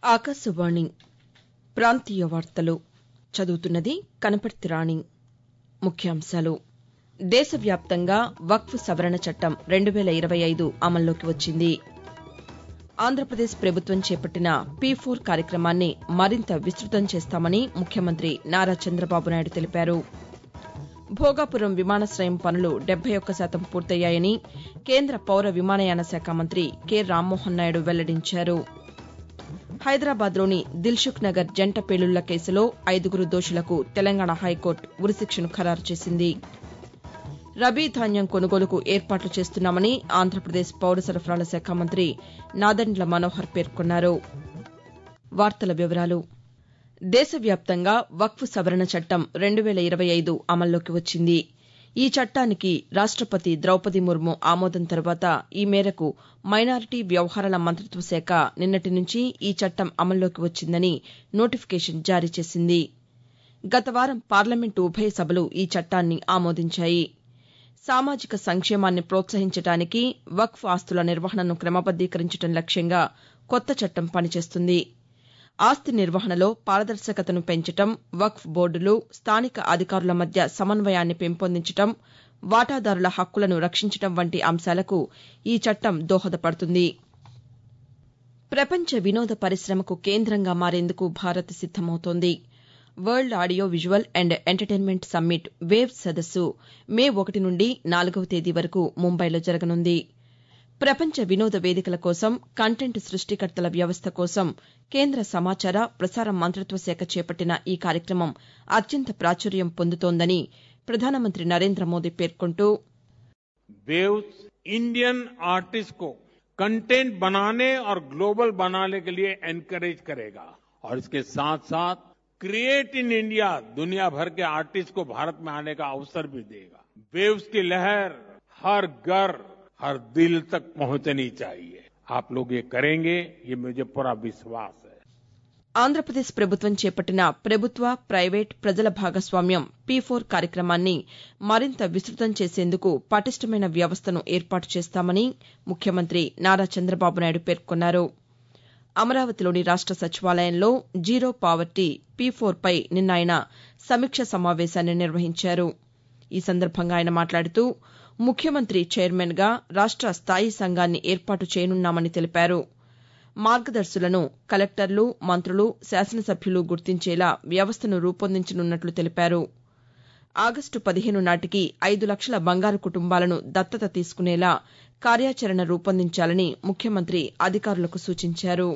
ఆకాశవాణి ప్రాంతీయ వార్తలు చదువుతున్నది కనపర్తి రాణి ముఖ్యాంశాలు దేశవ్యాప్తంగా వక్ఫ్ సవరణ చట్టం రెండు వేల ఇరవై ఐదు అమల్లోకి వచ్చింది ఆంధ్రప్రదేశ్ ప్రభుత్వం చేపట్టిన పీ ఫోర్ కార్యక్రమాన్ని మరింత విస్తృతం చేస్తామని ముఖ్యమంత్రి నారా చంద్రబాబు నాయుడు తెలిపారు భోగాపురం విమానాశయం పనులు డెబ్బై ఒక్క శాతం పూర్తయ్యాయని కేంద్ర పౌర విమానయాన శాఖ మంత్రి కె రామ్మోహన్ నాయుడు వెల్లడించారు హైదరాబాద్లోని దిల్సుఖ్ నగర్ జంట పేలుళ్ల కేసులో ఐదుగురు దోషులకు తెలంగాణ హైకోర్టు ఉరిశిక్షను ఖరారు చేసింది రబీ ధాన్యం కొనుగోలుకు ఏర్పాట్లు చేస్తున్నామని ఆంధ్రప్రదేశ్ పౌర సరఫరాల శాఖ మంత్రి నాదెండ్ల మనోహర్ పేర్కొన్నారు దేశవ్యాప్తంగా వక్ఫ్ సవరణ చట్టం రెండు వేల ఇరవై ఐదు అమల్లోకి వచ్చింది ఈ చట్టానికి రాష్టపతి ద్రౌపది ముర్ము ఆమోదం తర్వాత ఈ మేరకు మైనారిటీ వ్యవహారాల మంతిత్వ శాఖ నిన్నటి నుంచి ఈ చట్టం అమల్లోకి వచ్చిందని నోటిఫికేషన్ జారీ చేసింది గత వారం పార్లమెంటు ఉభయ సభలు ఈ చట్టాన్ని ఆమోదించాయి సామాజిక సంక్షేమాన్ని ప్రోత్సహించడానికి వక్ఫ్ ఆస్తుల నిర్వహణను క్రమబద్దీకరించడం లక్ష్యంగా కొత్త చట్టం పనిచేస్తుంది ఆస్తి నిర్వహణలో పారదర్శకతను పెంచడం వక్ఫ్ బోర్డులు స్థానిక అధికారుల మధ్య సమన్వయాన్ని పెంపొందించడం వాటాదారుల హక్కులను రక్షించడం వంటి అంశాలకు ఈ చట్టం దోహదపడుతుంది ప్రపంచ వినోద పరిశమకు కేంద్రంగా మారేందుకు భారత్ సిద్దమవుతోంది world audio visual and entertainment summit waves సదస్సు మే ఒకటి నుండి నాలుగవ తేదీ వరకు ముంబైలో జరగనుంది ప్రపంచ వినోద వేదికల కోసం కంటెంట్ సృష్టికర్తల వ్యవస్థ కోసం కేంద్ర సమాచార ప్రసార మంతిత్వ శాఖ చేపట్టిన ఈ కార్యక్రమం అత్యంత ప్రాచుర్యం పొందుతోందని ప్రధానమంత్రి నరేంద్ర మోదీ పేర్కొంటూ वेव्स इंडियन आर्टिस्ट को कंटेंट बनाने और ग्लोबल बनाने के लिए एनकरेज करेगा और इसके साथ साथ क्रिएट इन इंडिया दुनिया भर के आर्टिस्ट को भारत में आने का अवसर भी देगा वेव्स की लहर हर घर हर दिल तक पहुंचनी चाहिए आप लोग ये करेंगे ये मुझे पूरा विश्वास है ఆంధ్రప్రదేశ్ ప్రభుత్వం చేపట్టిన ప్రభుత్వ ప్రైవేట్ ప్రజల భాగస్వామ్యం పీ ఫోర్ కార్యక్రమాన్ని మరింత విస్తృతం చేసేందుకు పటిష్టమైన వ్యవస్థను ఏర్పాటు చేస్తామని ముఖ్యమంత్రి నారా చంద్రబాబు నాయుడు పేర్కొన్నారు అమరావతిలోని రాష్ట సచివాలయంలో జీరో పావర్టీ పీ ఫోర్ పై నిన్న ఆయన సమీక్ష సమావేశాన్ని నిర్వహించారు ఈ సందర్భంగా ఆయన మాట్లాడుతూ ముఖ్యమంత్రి చైర్మన్గా రాష్ట స్థాయీ సంఘాన్ని ఏర్పాటు చేయనున్నామని తెలిపారు మార్గదర్శులను కలెక్టర్లు మంత్రులు శాసనసభ్యులు గుర్తించేలా వ్యవస్థను రూపొందించనున్నట్లు తెలిపారు ఆగస్టు పదిహేను నాటికి ఐదు లక్షల బంగారు కుటుంబాలను దత్తత తీసుకునేలా కార్యాచరణ రూపొందించాలని ముఖ్యమంత్రి అధికారులకు సూచించారు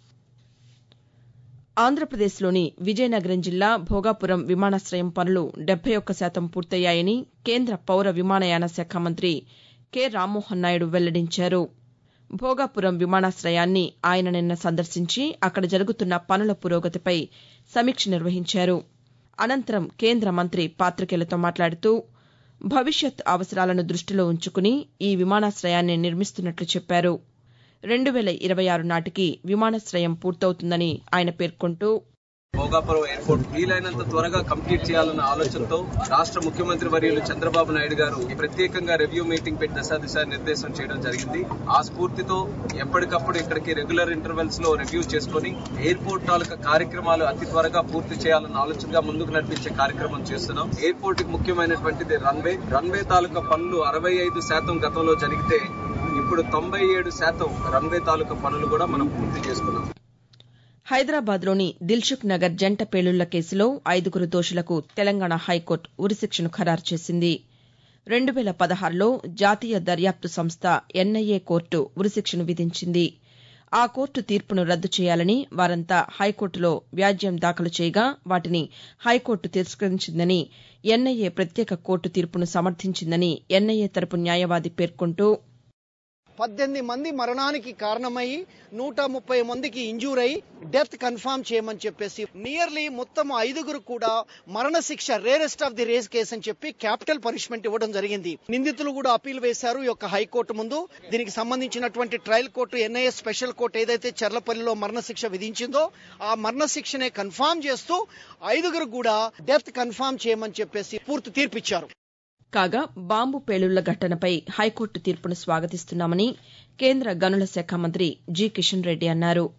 ఆంధ్రప్రదేశ్లోని విజయనగరం జిల్లా భోగాపురం విమానాశయం పనులు డెబ్బై ఒక్క శాతం పూర్తయ్యాయని కేంద్ర పౌర విమానయాన శాఖ మంత్రి కె రామ్మోహన్ నాయుడు వెల్లడించారు భోగాపురం విమానాశయాన్ని ఆయన నిన్న సందర్శించి అక్కడ జరుగుతున్న పనుల పురోగతిపై సమీక్ష నిర్వహించారు అనంతరం కేంద్ర మంత్రి పాతికేయులతో మాట్లాడుతూ భవిష్యత్ అవసరాలను దృష్టిలో ఉంచుకుని ఈ విమానాశయాన్ని నిర్మిస్తున్నట్లు చెప్పారు రెండు వేల ఇరవై ఆరు నాటికి విమానాశయం పూర్తవుతుందని ఆయన పేర్కొంటూ భోగాపురం ఎయిర్పోర్ట్ వీలైనంత త్వరగా కంప్లీట్ చేయాలన్న ఆలోచనతో రాష్ట్ర ముఖ్యమంత్రి వర్యులు చంద్రబాబు నాయుడు గారు ప్రత్యేకంగా రివ్యూ మీటింగ్ పెట్టి దశా దిశ నిర్దేశం చేయడం జరిగింది ఆ స్ఫూర్తితో ఎప్పటికప్పుడు ఇక్కడికి రెగ్యులర్ ఇంటర్వెల్స్ లో రివ్యూ చేసుకుని ఎయిర్పోర్ట్ తాలూకా కార్యక్రమాలు అతి త్వరగా పూర్తి చేయాలన్న ఆలోచనగా ముందుకు నడిపించే కార్యక్రమం చేస్తున్నాం ఎయిర్పోర్ట్ కి ముఖ్యమైనటువంటిది రన్వే రన్వే తాలూకా పనులు అరవై ఐదు శాతం గతంలో జరిగితే ఇప్పుడు తొంభై ఏడు శాతం రన్వే తాలూకా పనులు కూడా మనం పూర్తి చేసుకున్నాం హైదరాబాద్లోని దిల్సుఖ్ నగర్ జంట పేలుళ్ల కేసులో ఐదుగురు దోషులకు తెలంగాణ హైకోర్టు ఉరిశిక్షను ఖరారు చేసింది రెండు వేల పదహారులో జాతీయ దర్యాప్తు సంస్థ ఎన్ఐఏ కోర్టు ఉరిశిక్షను విధించింది ఆ కోర్టు తీర్పును రద్దు చేయాలని వారంతా హైకోర్టులో వ్యాజ్యం దాఖలు చేయగా వాటిని హైకోర్టు తిరస్కరించిందని ఎన్ఐఏ ప్రత్యేక కోర్టు తీర్పును సమర్థించిందని ఎన్ఐఏ తరపు న్యాయవాది పేర్కొంటూ పద్దెనిమిది మంది మరణానికి కారణమయ్యి నూట ముప్పై మందికి ఇంజూర్ అయ్యి డెత్ కన్ఫర్మ్ చేయమని చెప్పేసి నియర్లీ మొత్తం ఐదుగురు కూడా మరణ శిక్ష rarest of the rare case అని చెప్పి క్యాపిటల్ పనిష్మెంట్ ఇవ్వడం జరిగింది నిందితులు కూడా అప్పీల్ వేశారు ఈ యొక్క హైకోర్టు ముందు దీనికి సంబంధించినటువంటి trial court NIA special court ఏదైతే చెర్లపల్లిలో మరణ శిక్ష విధించిందో ఆ మరణ శిక్షనే కన్ఫర్మ్ చేస్తూ ఐదుగురు కూడా డెత్ కన్ఫర్మ్ చేయమని చెప్పేసి పూర్తి తీర్పిచ్చారు కాగా బాంబు పేలుళ్ల ఘటనపై హైకోర్టు తీర్పును స్వాగతిస్తున్నామని కేంద్ర గనుల శాఖ మంత్రి జి కిషన్ రెడ్డి అన్నారు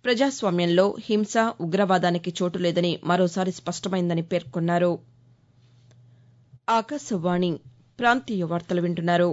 ప్రజాస్వామ్యంలో హింస ఉగ్రవాదానికి చోటు లేదని మరోసారి స్పష్టమైందని పేర్కొన్నారు ఆకాశవాణి ప్రాంతీయ వార్తలు వింటున్నారు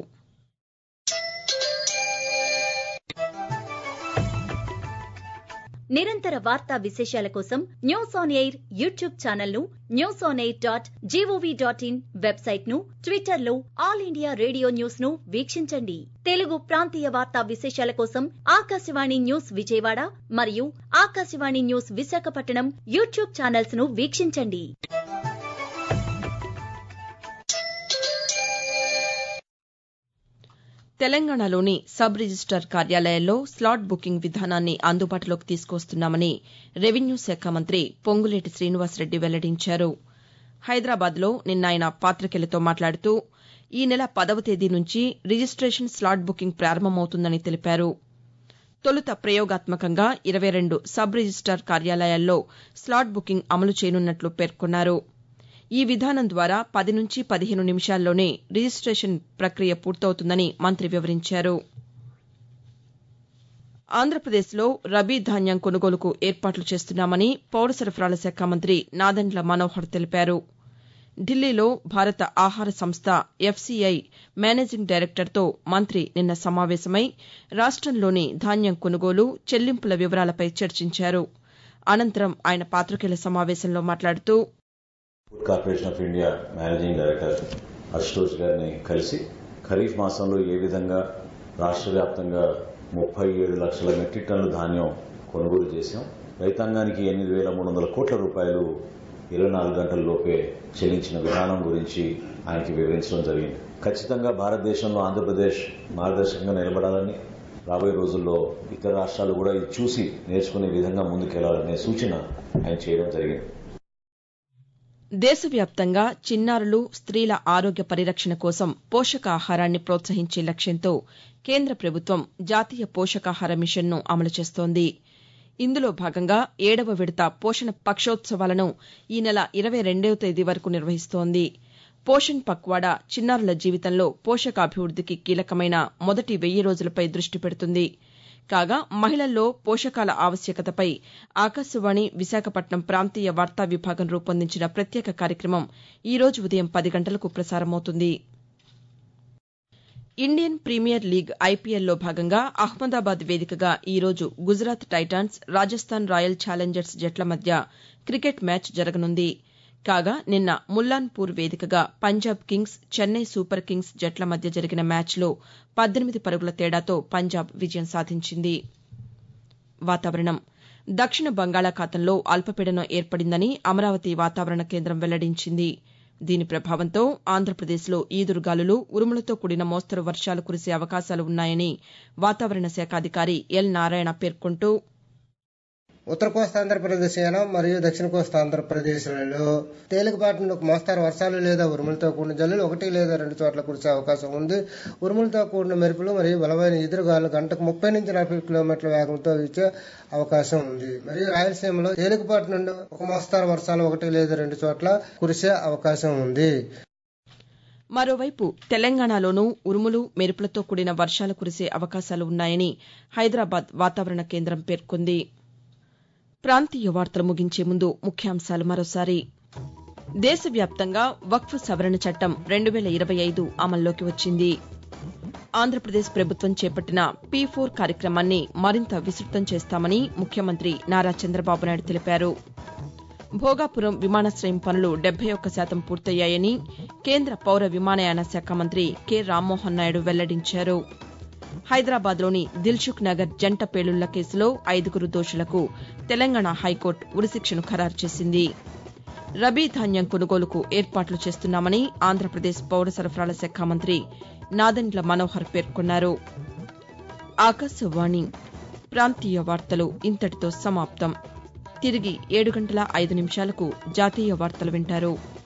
నిరంతర వార్తా విశేషాల కోసం news on air YouTube channel ను news on air dot gov dot in website ను ట్విట్టర్ లో ఆల్ ఇండియా రేడియో న్యూస్ ను వీక్షించండి తెలుగు ప్రాంతీయ వార్తా విశేషాల కోసం ఆకాశవాణి న్యూస్ విజయవాడ మరియు Akashvani news Visakhapatnam YouTube channels ను వీక్షించండి తెలంగాణలోని సబ్ రిజిస్టార్ కార్యాలయాల్లో స్లాట్ బుకింగ్ విధానాన్ని అందుబాటులోకి తీసుకువస్తున్నామని రెవెన్యూ శాఖ మంత్రి పొంగులేటి శ్రీనివాసరెడ్డి వెల్లడించారు హైదరాబాద్లో నిన్న ఆయన పాతికేయులతో మాట్లాడుతూ ఈ నెల పదవ తేదీ నుంచి రిజిస్టేషన్ స్లాట్ బుకింగ్ ప్రారంభమవుతుందని తెలిపారు తొలుత ప్రయోగాత్మకంగా ఇరవై రెండు సబ్ రిజిస్టార్ కార్యాలయాల్లో స్లాట్ బుకింగ్ అమలు చేయనున్నట్లు పేర్కొన్నారు ఈ విధానం ద్వారా పది నుంచి పదిహేను నిమిషాల్లోనే రిజిస్టేషన్ ప్రక్రియ పూర్తవుతుందని మంత్రి వివరించారు ఆంధ్రప్రదేశ్లో రబీ ధాన్యం కొనుగోలుకు ఏర్పాట్లు చేస్తున్నామని పౌర సరఫరాల శాఖ మంత్రి నాదెండ్ల మనోహర్ తెలిపారు ఢిల్లీలో భారత ఆహార సంస్థ ఎఫ్సీఐ మేనేజింగ్ డైరెక్టర్తో మంత్రి నిన్న సమావేశమై రాష్టంలోని ధాన్యం కొనుగోలు చెల్లింపుల వివరాలపై చర్చించారు అనంతరం ఆయన పాతికేయుల సమావేశంలో మాట్లాడుతూ food corporation of India managing director Ashutosh గారిని కలిసి ఖరీఫ్ మాసంలో ఏ విధంగా రాష్ట్ర వ్యాప్తంగా ముప్పై ఏడు లక్షల మెట్రిక్ టన్నుల ధాన్యం కొనుగోలు చేశాం రైతాంగానికి ఎనిమిది వేల మూడు వందల కోట్ల రూపాయలు ఇరవై నాలుగు గంటల లోపే చెల్లించిన విధానం గురించి ఆయనకి వివరించడం జరిగింది ఖచ్చితంగా భారతదేశంలో ఆంధ్రప్రదేశ్ మార్గదర్శకంగా నిలబడాలని రాబోయే రోజుల్లో ఇతర రాష్ట్రాలు కూడా ఇది చూసి నేర్చుకునే విధంగా ముందుకెళ్లాలనే సూచన ఆయన చేయడం జరిగింది దేశవ్యాప్తంగా చిన్నారులు స్త్రీల ఆరోగ్య పరిరక్షణ కోసం పోషకాహారాన్ని ప్రోత్సహించే లక్ష్యంతో కేంద్ర ప్రభుత్వం జాతీయ పోషకాహార మిషన్ను అమలు చేస్తోంది ఇందులో భాగంగా ఏడవ విడత పోషణ పక్షోత్సవాలను ఈ నెల ఇరవై రెండవ తేదీ వరకు నిర్వహిస్తోంది పోషణ్ పక్వాడా చిన్నారుల జీవితంలో పోషకాభివృద్దికి కీలకమైన మొదటి వెయ్యి రోజులపై దృష్టి పెడుతుంది కాగా మహిళల్లో పోషకాల ఆవశ్యకతపై ఆకాశవాణి విశాఖపట్నం ప్రాంతీయ వార్తా విభాగం రూపొందించిన ప్రత్యేక కార్యక్రమం ఈ రోజు ఉదయం పది గంటలకు ప్రసారమవుతుంది ఇండియన్ ప్రీమియర్ లీగ్ ఐపీఎల్లో భాగంగా అహ్మదాబాద్ వేదికగా ఈ రోజు Gujarat Titans Rajasthan Royal Challengers జట్ల మధ్య క్రికెట్ మ్యాచ్ జరగనుంది కాగా నిన్న ముల్లాన్పూర్ వేదికగా Punjab Kings Chennai Super Kings జట్ల మధ్య జరిగిన మ్యాచ్లో పద్దెనిమిది పరుగుల తేడాతో పంజాబ్ విజయం సాధించింది వాతావరణం దక్షిణ బంగాళాఖాతంలో అల్పపీడనం ఏర్పడిందని అమరావతి వాతావరణ కేంద్రం వెల్లడించింది దీని ప్రభావంతో ఆంధ్రప్రదేశ్లో ఈదురుగాలులు ఉరుములతో కూడిన మోస్తరు వర్షాలు కురిసే అవకాశాలు ఉన్నాయని వాతావరణ శాఖ అధికారి ఎల్ నారాయణ పేర్కొంటూ ఉత్తర కోస్తా ఆంధ్రప్రదేశ్ యానం మరియు దక్షిణ కోస్తా ఆంధ్రప్రదేశ్లలో తేలికపాటి నుండి ఒక మోస్తారు వర్షాలు లేదా ఉరుములతో కూడిన జల్లులు ఒకటి లేదా రెండు చోట్ల కురిసే అవకాశం ఉంది ఉరుములతో కూడిన మెరుపులు మరియు బలమైన ఎదురుగాలు గంటకు ముప్పై నుంచి నలభై కిలోమీటర్ల వేగంతో వీచే అవకాశం ఉంది మరియు రాయలసీమలో తేలికపాటి నుండి ఒక మోస్తారు వర్షాలు ఒకటి లేదా రెండు చోట్ల కురిసే అవకాశం ఉంది మరోవైపు తెలంగాణలోనూ ఉరుములు మెరుపులతో కూడిన వర్షాలు కురిసే అవకాశాలు ఉన్నాయని హైదరాబాద్ వాతావరణ కేంద్రం పేర్కొంది ప్రాంతీయ వార్తలు ముగించే ముందు ముఖ్యాంశాలు మరోసారి దేశవ్యాప్తంగా వక్ఫ్ సవరణ చట్టం రెండు వేల ఇరవై ఐదు అమల్లోకి వచ్చింది ఆంధ్రప్రదేశ్ ప్రభుత్వం చేపట్టిన పీ ఫోర్ కార్యక్రమాన్ని మరింత విస్తృతం చేస్తామని ముఖ్యమంత్రి నారా చంద్రబాబు నాయుడు తెలిపారు భోగాపురం విమానాశ్రయం పనులు డెబ్బై ఒక్క శాతం పూర్తయ్యాయని కేంద్ర పౌర విమానయాన శాఖ మంత్రి కె రామ్మోహన్ నాయుడు వెల్లడించారు హైదరాబాద్లోని దిల్సుఖ్ నగర్ జంట పేలుళ్ల కేసులో ఐదుగురు దోషులకు తెలంగాణ హైకోర్టు ఉరిశిక్షను ఖరారు చేసింది రబీ ధాన్యం కొనుగోలుకు ఏర్పాట్లు చేస్తున్నామని ఆంధ్రప్రదేశ్ పౌర సరఫరాల శాఖ మంత్రి నాదెండ్ల మనోహర్ పేర్కొన్నారు ఆకాశవాణి ప్రాంతీయ వార్తలు ఇంతటితో సమాప్తం తిరిగి ఏడు గంటల ఐదు నిమిషాలకు జాతీయ వార్తలు వింటారు